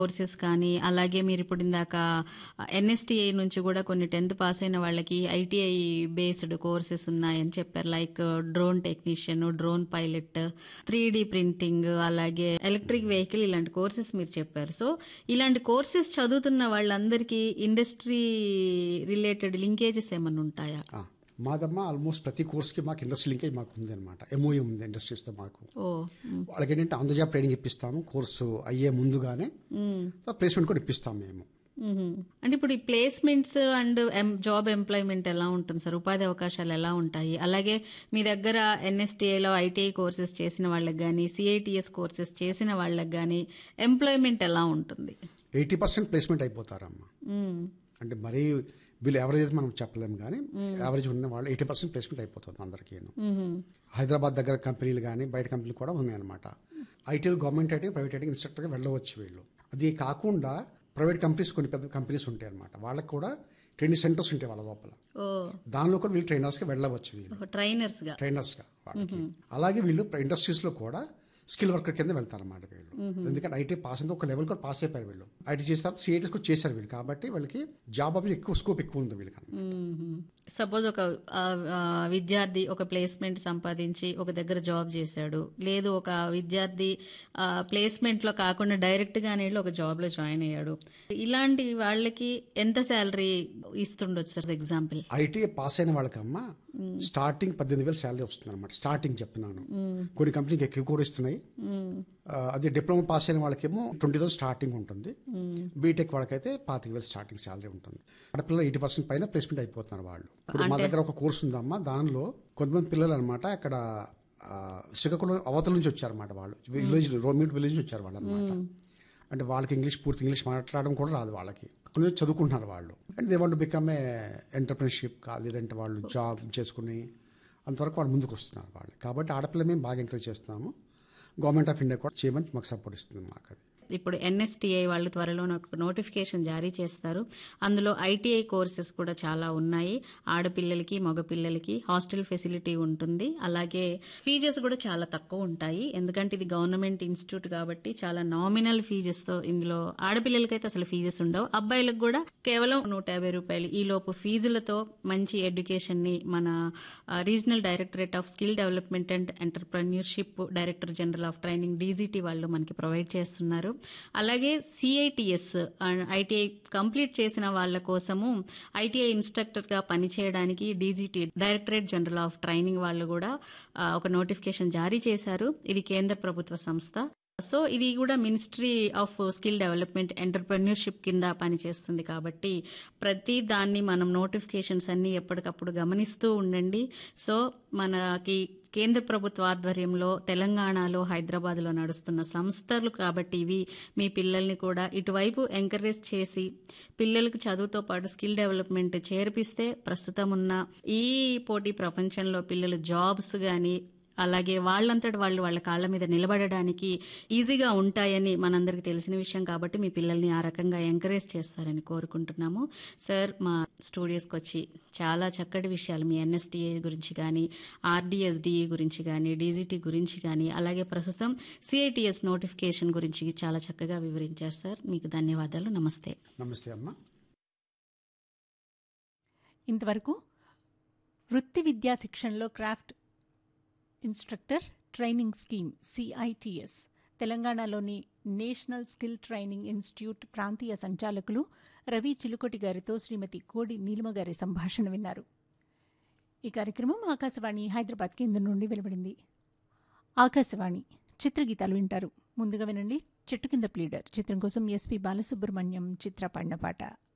Courses కానీ అలాగే మీరు ఇప్పుడు ఇందాక ఎన్ఎస్టిఐ నుంచి కూడా కొన్ని టెన్త్ పాస్ అయిన వాళ్ళకి ఐటీఐ బేస్డ్ కోర్సెస్ ఉన్నాయని చెప్పారు like drone technician drone pilot three printing అలాగే ఎలక్ట్రిక్ వెహికల్ ఇలాంటి కోర్సెస్ మీరు చెప్పారు సో ఇలాంటి కోర్సెస్ చదువుతున్న వాళ్ళందరికీ ఇండస్ట్రీ రిలేటెడ్ లింకేజెస్ ఏమైనా ఉంటాయా ఆ, మాదమ్మ ఆల్మోస్ట్ ప్రతి కోర్స్కి మాకు ఇండస్ట్రీ లింకేజ్ మాకు ఉంది అనమాట ఎంఓఏ ఉంది ఇండస్ట్రీస్తో మాకు ఓ మ్, వాళ్ళకి ఏంటంటే ఆన్ ద జాబ్ ట్రైనింగ్ ఇప్పిస్తాము కోర్సు అయ్యే ముందుగానే మ్. ప్లేస్మెంట్ కూడా ఇప్పిస్తాం మేము మ్మ్. అంటే ఇప్పుడు ఈ ప్లేస్మెంట్స్ అండ్ జాబ్ ఎంప్లాయ్మెంట్ ఎలా ఉంటుంది సార్ ఉపాధి అవకాశాలు ఎలా ఉంటాయి అలాగే మీ దగ్గర ఎన్ఎస్టీఐలో ఐటీఐ కోర్సెస్ చేసిన వాళ్ళకి కానీ సిఐటిఎస్ కోర్సెస్ చేసిన వాళ్ళకి కానీ ఎంప్లాయ్మెంట్ ఎలా ఉంటుంది ఎయిటీ పర్సెంట్ ప్లేస్మెంట్ అయిపోతారమ్మా మ్మ్. అంటే మరీ వీళ్ళు యావరేజ్ అయితే మనం చెప్పలేము కానీ యావరేజ్ ఉన్న వాళ్ళు ఎయిటీ పర్సెంట్ ప్లేస్మెంట్ అయిపోతుంది అందరికీ మ్మ్. హైదరాబాద్ దగ్గర కంపెనీలు కానీ బయట కంపెనీలు కూడా ఉన్నాయన్నమాట ఐటీఎల్ గవర్నమెంట్ ఐటీ ప్రైవేట్ ఐటీ ఇన్స్ట్రక్టర్గా వెళ్ళవచ్చు వీళ్ళు అది కాకుండా ప్రైవేట్ కంపెనీస్ కొన్ని పెద్ద కంపెనీస్ ఉంటాయి అనమాట వాళ్ళకి కూడా ట్రైనింగ్ సెంటర్స్ ఉంటాయి వాళ్ళ లోపల ఓ దానిలో కూడా వీళ్ళు ట్రైనర్స్గా వెళ్ళవచ్చు వీళ్ళు ట్రైనర్స్ గా ట్రైనర్స్గా వాళ్ళకి అలాగే వీళ్ళు ఇండస్ట్రీస్లో కూడా స్కిల్ వర్కర్ కింద వెళ్తారు అన్నమాట వీళ్ళు ఎందుకంటే ఐటీ పాస్ అయితే ఒక లెవెల్ కూడా పాస్ అయిపోయారు వీళ్ళు ఐటీ చేసిన తర్వాత సిఐటీస్ కూడా చేశారు వీళ్ళు కాబట్టి వాళ్ళకి జాబ్ ఆప్షన్ ఎక్కువ స్కోప్ ఎక్కువ ఉంది వీళ్ళకి సపోజ్ ఒక ఆ, ఆ, విద్యార్థి ఒక ప్లేస్మెంట్ సంపాదించి ఒక దగ్గర జాబ్ చేశాడు లేదు ఒక విద్యార్థి ప్లేస్మెంట్ లో కాకుండా డైరెక్ట్ గానే వెళ్ళి ఒక జాబ్ లో జాయిన్ అయ్యాడు ఇలాంటి వాళ్ళకి ఎంత శాలరీ ఇస్తుండొచ్చు సార్ ఎగ్జాంపుల్ ఐటీ పాస్ అయిన వాళ్ళకమ్మ స్టార్టింగ్ పద్దెనిమిది వేలు శాలరీ వస్తుంది అనమాట స్టార్టింగ్ చెప్తున్నాను కొన్ని కంపెనీకి ఎక్కువ కూడా ఇస్తున్నాయి ఆ, అదే డిప్లొమా పాస్ అయిన వాళ్ళకేమో ట్వంటీ థౌసండ్ స్టార్టింగ్ ఉంటుంది బీటెక్ వాళ్ళకైతే పాతిక వేలు స్టార్టింగ్ శాలరీ ఉంటుంది ఆడపిల్లలు ఎయిటీ పర్సెంట్ పైన ప్లేస్మెంట్ అయిపోతున్నారు వాళ్ళు ఇప్పుడు మా దగ్గర ఒక కోర్స్ ఉందమ్మా దానిలో కొంతమంది పిల్లలు అనమాట అక్కడ ఆ, శ్రీకాకుళం అవతల నుంచి వచ్చారన్నమాట వాళ్ళు విలేజ్ రోమిట్ విలేజ్ నుంచి వచ్చారు వాళ్ళు అనమాట అంటే వాళ్ళకి ఇంగ్లీష్ పూర్తి ఇంగ్లీష్ మాట్లాడడం కూడా రాదు వాళ్ళకి కొన్ని చదువుకుంటున్నారు వాళ్ళు and they want become a entrepreneurship లేదంటే వాళ్ళు జాబ్ చేసుకుని అంతవరకు వాళ్ళు ముందుకు వస్తున్నారు వాళ్ళు కాబట్టి ఆడపిల్ల మేము బాగా ఎంకరేజ్ చేస్తున్నాము గవర్నమెంట్ ఆఫ్ ఇండియా కూడా చేయమని మాకు సపోర్ట్ ఇస్తుంది మాకు అది ఇప్పుడు ఎన్ఎస్టీఐ వాళ్ళు త్వరలో ఒక నోటిఫికేషన్ జారీ చేస్తారు అందులో ఐటీఐ కోర్సెస్ కూడా చాలా ఉన్నాయి ఆడపిల్లలకి మగపిల్లలకి హాస్టల్ ఫెసిలిటీ ఉంటుంది అలాగే ఫీజెస్ కూడా చాలా తక్కువ ఉంటాయి ఎందుకంటే ఇది గవర్నమెంట్ ఇన్స్టిట్యూట్ కాబట్టి చాలా నామినల్ ఫీజెస్ తో ఇందులో ఆడపిల్లలకైతే అసలు ఫీజెస్ ఉండవు అబ్బాయిలకు కూడా కేవలం నూట యాభై రూపాయలు ఈ లోపు ఫీజులతో మంచి ఎడ్యుకేషన్ ని మన regional directorate of skill development and entrepreneurship director general of training DGT వాళ్ళు మనకి ప్రొవైడ్ చేస్తున్నారు అలాగే సిఐటిఎస్ ఐటీఐ కంప్లీట్ చేసిన వాళ్ళ కోసము ఐటీఐ ఇన్స్ట్రక్టర్ గా పనిచేయడానికి DGT directorate general of training వాళ్ళు కూడా ఆ, ఒక నోటిఫికేషన్ జారీ చేశారు ఇది కేంద్ర ప్రభుత్వ సంస్థ సో ఇది కూడా ministry of skill development entrepreneurship కింద పనిచేస్తుంది కాబట్టి ప్రతి దాన్ని మనం నోటిఫికేషన్స్ అన్ని ఎప్పటికప్పుడు గమనిస్తూ ఉండండి సో మనకి కేంద్ర ప్రభుత్వ ఆధ్వర్యంలో తెలంగాణలో హైదరాబాద్లో నడుస్తున్న సంస్థలు కాబట్టి ఇవి మీ పిల్లల్ని కూడా ఇటువైపు ఎంకరేజ్ చేసి పిల్లలకు చదువుతో పాటు స్కిల్ డెవలప్మెంట్ చేర్పిస్తే ప్రస్తుతం ఉన్న ఈ పోటీ ప్రపంచంలో పిల్లలు జాబ్స్ కానీ అలాగే వాళ్ళంతటి వాళ్ళు వాళ్ళ కాళ్ళ మీద నిలబడడానికి ఈజీగా ఉంటాయని మనందరికీ తెలిసిన విషయం కాబట్టి మీ పిల్లల్ని ఆ రకంగా ఎంకరేజ్ చేస్తారని కోరుకుంటున్నాము సార్ మా స్టూడియోస్కి వచ్చి చాలా చక్కటి విషయాలు మీ ఎన్ఎస్టీఏ గురించి కానీ ఆర్డీఎస్డిఈ గురించి కానీ డీజీటీ గురించి కానీ అలాగే ప్రస్తుతం సిఐటిఎస్ నోటిఫికేషన్ గురించి చాలా చక్కగా వివరించారు సార్ మీకు ధన్యవాదాలు నమస్తే నమస్తే అమ్మ ఇంతవరకు వృత్తి విద్యా శిక్షణలో craft instructor training scheme CITS తెలంగాణలోని నేషనల్ స్కిల్ ట్రైనింగ్ ఇన్స్టిట్యూట్ ప్రాంతీయ సంచాలకులు రవి చిలుకొటి గారితో శ్రీమతి కోడి నీలిమ గారి సంభాషణ విన్నారు ఈ కార్యక్రమం ఆకాశవాణి హైదరాబాద్ కేంద్రం నుండి వెలువడింది ఆకాశవాణి చిత్రగీతాలు వింటారు ముందుగా వినండి చెట్టు కింద ప్లీడర్ చిత్రం కోసం ఎస్పి బాలసుబ్రహ్మణ్యం చిత్ర పాడిన పాట